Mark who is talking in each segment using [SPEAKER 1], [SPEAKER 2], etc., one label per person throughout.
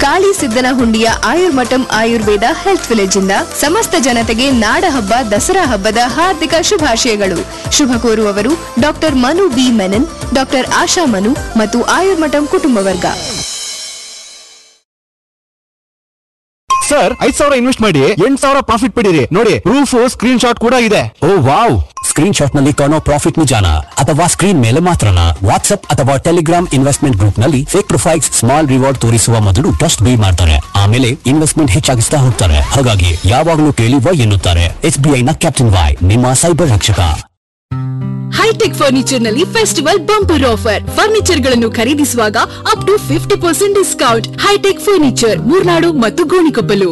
[SPEAKER 1] ಕಾಳಿ ಸಿದ್ದನ ಹುಂಡಿಯ Ayurmatham Ayurveda health village ಇಂದ ಸಮಸ್ತ ಜನತೆಗೆ ನಾಡ ಹಬ್ಬ ದಸರಾ ಹಬ್ಬದ ಹಾರ್ದಿಕ ಶುಭಾಶಯಗಳು ಶುಭ ಕೋರುವವರು doctor Manu B Menon doctor Asha Manu ಮತ್ತು ಆಯುರ್ಮಠಂ ಕುಟುಂಬ ವರ್ಗ
[SPEAKER 2] ಸರ್ ಐದ್ ಸಾವಿರ ಇನ್ವೆಸ್ಟ್ ಮಾಡಿ ಎಂಟ್ ಸಾವಿರ ಪ್ರಾಫಿಟ್ ಪಡೀರಿ ನೋಡಿ ಪ್ರೂಫ್ ಸ್ಕ್ರೀನ್ ಶಾಟ್ ಕೂಡ ಇದೆ
[SPEAKER 3] ಓ ವಾವ್ ಸ್ಕ್ರೀನ್ ಶಾಟ್ ನಲ್ಲಿ ಕಾಣೋ ಪ್ರಾಫಿಟ್ ನಿಜಾನ ಅಥವಾ ಸ್ಕ್ರೀನ್ ಮೇಲೆ ಮಾತ್ರನ ವಾಟ್ಸ್ಆಪ್ ಅಥವಾ ಟೆಲಿಗ್ರಾಮ್ ಇನ್ವೆಸ್ಟ್ಮೆಂಟ್ ಗ್ರೂಪ್ ನಲ್ಲಿ ಫೇಕ್ ಪ್ರೊಫೈಲ್ಸ್ ಸ್ಮಾಲ್ ರಿವಾರ್ಡ್ ತೋರಿಸುವ ಮೊದಲು ಟ್ರಸ್ಟ್ ಬಿ ಮಾಡ್ತಾರೆ ಆಮೇಲೆ ಇನ್ವೆಸ್ಟ್ಮೆಂಟ್ ಹೆಚ್ಚಾಗಿಸ್ತಾ ಹೋಗ್ತಾರೆ ಹಾಗಾಗಿ ಯಾವಾಗಲೂ ಕೇಳಿ ವೈ ಎನ್ನುತ್ತಾರೆ ಎಸ್ ಬಿ ಐ ನ ಕ್ಯಾಪ್ಟನ್ ವೈ ನಿಮ್ಮ ಸೈಬರ್ ರಕ್ಷಕ
[SPEAKER 4] ಹೈಟೆಕ್ ಫರ್ನಿಚರ್ ನಲ್ಲಿ ಫೆಸ್ಟಿವಲ್ ಬಂಪರ್ ಆಫರ್ ಫರ್ನಿಚರ್ ಗಳನ್ನು ಖರೀದಿಸುವಾಗ up to fifty percent discount hitech furniture Murnad ಮತ್ತು ಗೋಣಿಕೊಪ್ಪಲು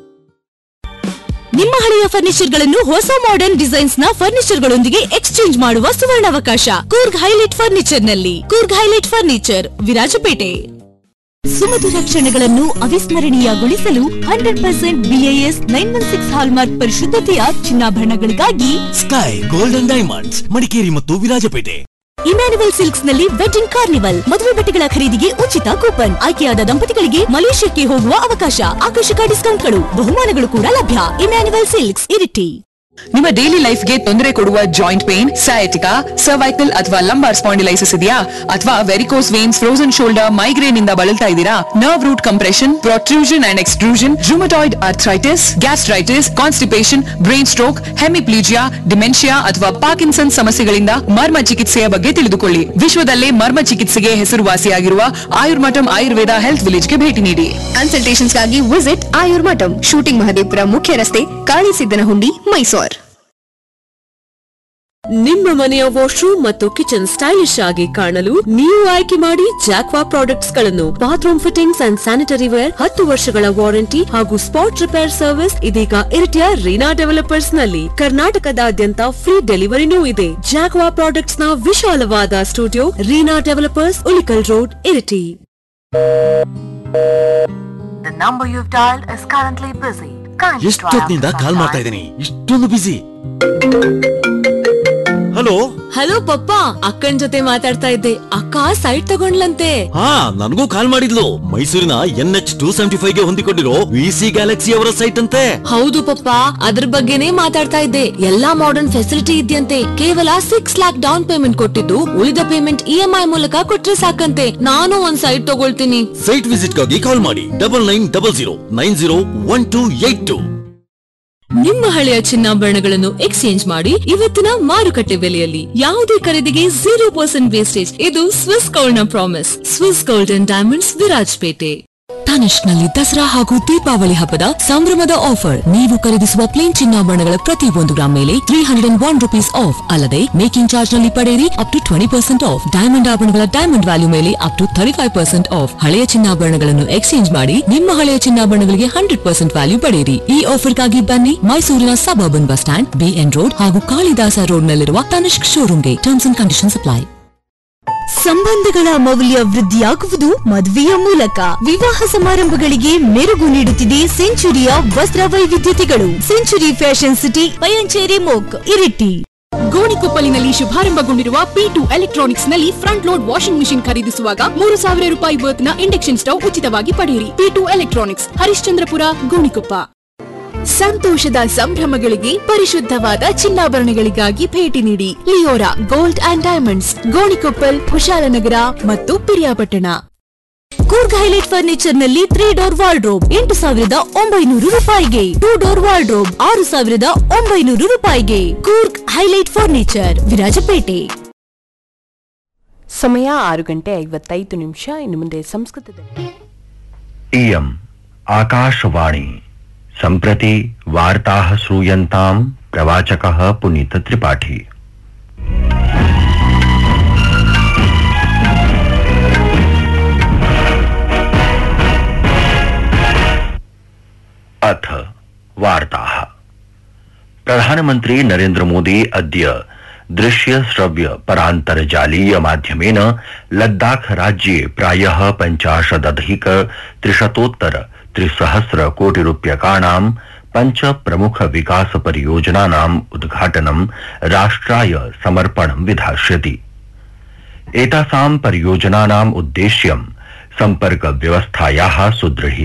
[SPEAKER 5] ನಿಮ್ಮ ಹಳೆಯ ಫರ್ನಿಚರ್ ಗಳನ್ನು ಹೊಸ ಮಾಡರ್ನ್ ಡಿಸೈನ್ಸ್ ನ ಫರ್ನಿಚರ್ ಗಳೊಂದಿಗೆ ಎಕ್ಸ್ಚೇಂಜ್ ಮಾಡುವ ಸುವರ್ಣಾವಕಾಶ ಕೂರ್ಗ್ ಹೈಲೈಟ್ ಫರ್ನಿಚರ್ ನಲ್ಲಿ ಕೂರ್ಗ್ ಹೈಲೈಟ್ ಫರ್ನಿಚರ್ ವಿರಾಜಪೇಟೆ ಸುಮಧುರ ಕ್ಷಣಗಳನ್ನು ಅವಿಸ್ಮರಣೀಯಗೊಳಿಸಲು hundred percent BIS nine one six hallmark ಪರಿಶುದ್ಧತೆಯ ಚಿನ್ನಾಭರಣಗಳಿಗಾಗಿ
[SPEAKER 6] ಸ್ಕೈ ಗೋಲ್ಡನ್ ಡೈಮಂಡ್ಸ್ ಮಡಿಕೇರಿ ಮತ್ತು ವಿರಾಜಪೇಟೆ
[SPEAKER 5] ಇಮ್ಯಾನ್ಯುವಲ್ ಸಿಲ್ಕ್ಸ್ ನಲ್ಲಿ ವೆಡ್ಡಿಂಗ್ ಕಾರ್ನಿವಲ್ ಮದುವೆ ಬಟ್ಟೆಗಳ ಖರೀದಿಗೆ ಉಚಿತ ಕೂಪನ್ ಆಯ್ಕೆಯಾದ ದಂಪತಿಗಳಿಗೆ ಮಲೇಷ್ಯಾಕ್ಕೆ ಹೋಗುವ ಅವಕಾಶ ಆಕರ್ಷಕ ಡಿಸ್ಕೌಂಟ್ಗಳು ಬಹುಮಾನಗಳು ಕೂಡ ಲಭ್ಯ ಇಮ್ಯಾನ್ಯುವಲ್ ಸಿಲ್ಕ್ಸ್ ಇರಿಟಿ
[SPEAKER 7] ನಿಮ್ಮ ಡೈಲಿ ಲೈಫ್ಗೆ ತೊಂದರೆ ಕೊಡುವ ಜಾಯಿಂಟ್ ಪೇನ್ ಸಯಾಟಿಕಾ ಸರ್ವೈಕಲ್ ಅಥವಾ ಲಂಬಾರ್ ಸ್ಪಾಂಡಿಲೈಸಿಸ್ ಇದೆಯಾ ಅಥವಾ varicose veins frozen shoulder migraine ಇಂದ ಬಳಲ್ತಾ ಇದ್ದೀರಾ nerve root compression protrusion and extrusion rheumatoid arthritis gastritis constipation brain stroke hemiplegia dementia ಅಥವಾ ಪಾರ್ಕಿನ್ಸನ್ ಸಮಸ್ಯೆಗಳಿಂದ ಮರ್ಮ ಚಿಕಿತ್ಸೆಯ ಬಗ್ಗೆ ತಿಳಿದುಕೊಳ್ಳಿ ವಿಶ್ವದಲ್ಲೇ ಮರ್ಮ ಚಿಕಿತ್ಸೆಗೆ ಹೆಸರುವಾಸಿಯಾಗಿರುವ ಆಯುರ್ಮಠಂ ಆಯುರ್ವೇದ ಹೆಲ್ತ್ ವಿಲೇಜ್ಗೆ ಭೇಟಿ ನೀಡಿ
[SPEAKER 1] ಕನ್ಸಲ್ಟೇಷನ್ಸ್ಗಾಗಿ ವಿಸಿಟ್ ಆಯುರ್ಮಠಂ ಶೂಟಿಂಗ್ ಮಹದೇಪುರ ಮುಖ್ಯ ರಸ್ತೆ ಕಾಳಿ ಸಿದ್ದನ ಹುಂಡಿ ಮೈಸೂರ್
[SPEAKER 8] ನಿಮ್ಮ ಮನೆಯ ವಾಶ್ರೂಮ್ ಮತ್ತು ಕಿಚನ್ ಸ್ಟೈಲಿಶ್ ಆಗಿ ಕಾಣಲು ನೀವು ಆಯ್ಕೆ ಮಾಡಿ ಜಾಕ್ವಾ ಪ್ರಾಡಕ್ಟ್ಸ್ ಗಳನ್ನು bathroom fittings and sanitary ware ಹತ್ತು ವರ್ಷಗಳ ವಾರಂಟಿ ಹಾಗೂ ಸ್ಪಾಟ್ ರಿಪೇರ್ ಸರ್ವಿಸ್ ಇದೀಗ ಇರಿಟಿಯ ರೀನಾ ಡೆವಲಪರ್ಸ್ ನಲ್ಲಿ ಕರ್ನಾಟಕದಾದ್ಯಂತ ಫ್ರೀ ಡೆಲಿವರಿನೂ ಇದೆ ಜಾಕ್ವಾ ಪ್ರಾಡಕ್ಟ್ಸ್ ನ ವಿಶಾಲವಾದ studio Reena developers Ulikkal road Iritty
[SPEAKER 6] ಎಷ್ಟೊತ್ತಿನಿಂದ ಕಾಲ್ ಮಾಡ್ತಾ ಇದ್ದೀನಿ ಇಷ್ಟೊಂದು ಬಿಸಿ ಹಲೋ
[SPEAKER 8] ಹಲೋ ಪಪ್ಪ ಅಕ್ಕನ್ ಜೊತೆ ಮಾತಾಡ್ತಾ ಇದ್ದೆ ಅಕ್ಕ ಸೈಟ್ ತಗೊಂಡ್ಲಂತೆ
[SPEAKER 6] ಹಾ ನನಗೂ ಕಾಲ್ ಮಾಡಿದ್ಲು ಮೈಸೂರಿನ N H two seventy five ಗೆ ಹೊಂದಿಕೊಂಡಿರೋ ವಿ ಸಿ ಗ್ಯಾಲಕ್ಸಿ ಅವರ ಸೈಟ್ ಅಂತೆ
[SPEAKER 8] ಹೌದು ಪಪ್ಪ ಅದ್ರ ಬಗ್ಗೆನೇ ಮಾತಾಡ್ತಾ ಇದ್ದೆ ಎಲ್ಲಾ ಮಾಡರ್ನ್ ಫೆಸಿಲಿಟಿ ಇದೆಯಂತೆ ಕೇವಲ ಸಿಕ್ಸ್ ಲ್ಯಾಕ್ ಡೌನ್ ಪೇಮೆಂಟ್ ಕೊಟ್ಟಿದ್ದು ಉಳಿದ ಪೇಮೆಂಟ್ ಇ ಎಂ ಐ ಮೂಲಕ ಕೊಟ್ರೆ ಸಾಕಂತೆ ನಾನು ಒಂದ್ ಸೈಟ್ ತಗೊಳ್ತೀನಿ
[SPEAKER 6] ಸೈಟ್ ವಿಸಿಟ್ ಗಾಗಿ ಕಾಲ್ ಮಾಡಿ double nine double zero nine zero one two eight two
[SPEAKER 8] ನಿಮ್ಮ ಹಳೆಯ ಚಿನ್ನಾಭರಣಗಳನ್ನು ಎಕ್ಸ್ಚೇಂಜ್ ಮಾಡಿ ಇವತ್ತಿನ ಮಾರುಕಟ್ಟೆ ಬೆಲೆಯಲ್ಲಿ ಯಾವುದೇ ಖರೀದಿಗೆ ಜೀರೋ ಪರ್ಸೆಂಟ್ ವೇಸ್ಟೇಜ್ ಇದು ಸ್ವಿಸ್ ಗೋಲ್ಡ್ ನ promise Swiss gold and diamonds Virajpet Tanishq ನಲ್ಲಿ ದಸರಾ ಹಾಗೂ ದೀಪಾವಳಿ ಹಬ್ಬದ ಸಂಭ್ರಮದ ಆಫರ್ ನೀವು ಖರೀದಿಸುವ ಪ್ಲೇನ್ ಚಿನ್ನಾಭರಣಗಳ ಪ್ರತಿ ಒಂದು ಗ್ರಾಮ್ ಮೇಲೆ three hundred and one rupees off ಅಲ್ಲದೆ ಮೇಕಿಂಗ್ ಚಾರ್ಜ್ ನಲ್ಲಿ ಪಡೆಯಿರಿ up to twenty percent off diamond ಆಭರಣಗಳ ಡೈಮಂಡ್ ವ್ಯಾಲ್ಯೂ ಮೇಲೆ up to thirty five percent off ಹಳೆಯ ಚಿನ್ನಾಭರಣಗಳನ್ನು ಎಕ್ಸ್ಚೇಂಜ್ ಮಾಡಿ ನಿಮ್ಮ ಹಳೆಯ ಚಿನ್ನಾಭರಣಗಳಿಗೆ ಹಂಡ್ರೆಡ್ ಪರ್ಸೆಂಟ್ ವ್ಯಾಲ್ಯೂ ಪಡೆಯಿರಿ ಈ ಆಫರ್ಗಾಗಿ ಬನ್ನಿ ಮೈಸೂರಿನ suburban bus stand BN road ಹಾಗೂ ಕಾಳಿದಾಸ ರೋಡ್ ನಲ್ಲಿರುವ ತನಿಷ್ಕ್ ಶೋರೂಮ್ಗೆ ಟರ್ಮ್ಸ್ ಅಂಡ್ ಕಂಡೀಷನ್ಸ್ ಅಪ್ಲೈ
[SPEAKER 5] ಸಂಬಂಧಗಳ ಮೌಲ್ಯ ವೃದ್ಧಿಯಾಗುವುದು ಮದುವೆಯ ಮೂಲಕ ವಿವಾಹ ಸಮಾರಂಭಗಳಿಗೆ ಮೆರುಗು ನೀಡುತ್ತಿದೆ ಸೆಂಚುರಿಯ ವಸ್ತ್ರ ವೈವಿಧ್ಯತೆಗಳು ಸೆಂಚುರಿ ಫ್ಯಾಷನ್ ಸಿಟಿ ಪಯಂಚೇರಿ ಮೋಕ್ ಇರಿಟಿ
[SPEAKER 4] ಗೋಣಿಕೊಪ್ಪಲಿನಲ್ಲಿ ಶುಭಾರಂಭಗೊಂಡಿರುವ ಪಿ ಟು ಎಲೆಕ್ಟ್ರಾನಿಕ್ಸ್ ನಲ್ಲಿ ಫ್ರಂಟ್ ಲೋಡ್ ವಾಷಿಂಗ್ ಮಿಷಿನ್ ಖರೀದಿಸುವಾಗ ಮೂರು ಸಾವಿರ ರೂಪಾಯಿ ವರ್ತ್ನ ಇಂಡಕ್ಷನ್ ಸ್ಟವ್ ಉಚಿತವಾಗಿ ಪಡೆಯಿರಿ P two electronics Harishchandrapura Gonikoppa ಸಂತೋಷದ ಸಂಭ್ರಮಗಳಿಗೆ ಪರಿಶುದ್ಧವಾದ ಚಿನ್ನಾಭರಣಗಳಿಗಾಗಿ ಭೇಟಿ ನೀಡಿ Leora gold and diamonds Gonikoppal Kushalnagar ಮತ್ತು ಪಿರಿಯಾಪಟ್ಟಣ
[SPEAKER 5] ಕೂರ್ಗ್ ಹೈಲೈಟ್ ಫರ್ನಿಚರ್ ನಲ್ಲಿ ತ್ರೀ ಡೋರ್ ವಾರ್ಡ್ರೋಬ್ ಎಂಟು ಸಾವಿರದ ಒಂಬೈನೂರು ರೂಪಾಯಿಗೆ ಟೂ ಡೋರ್ ವಾರ್ಡ್ರೋಬ್ ಆರು ಸಾವಿರದ ಒಂಬೈನೂರು ರೂಪಾಯಿಗೆ ಕೂರ್ಗ್ ಹೈಲೈಟ್ ಫರ್ನಿಚರ್ ವಿರಾಜಪೇಟೆ
[SPEAKER 9] ಸಮಯ ಆರು ಗಂಟೆ ಐವತ್ತೈದು ನಿಮಿಷ ಇನ್ನು ಮುಂದೆ ಸಂಸ್ಕೃತದಲ್ಲಿ
[SPEAKER 10] इयम् आकाशवाणी सम्प्रति वार्ताः श्रूयन्ताम् प्रवाचकः पुनीतत्रिपाठी अथ वार्ताः प्रधानमन्त्री नरेन्द्र मोदी अद्य दृश्य श्रव्य परान्तर्जालीय माध्यमेन लद्दाख राज्ये प्रायः पञ्चाशदधिक त्रिशतोत्तर त्रिसहस्र कोटि रूप्यकाणां पञ्च प्रमुख विकास परियोजनानाम् उद्घाटनं राष्ट्राय समर्पणं विधास्यति एतासां परियोजनानाम् उद्देश्यं सम्पर्क व्यवस्थायाः सुदृढी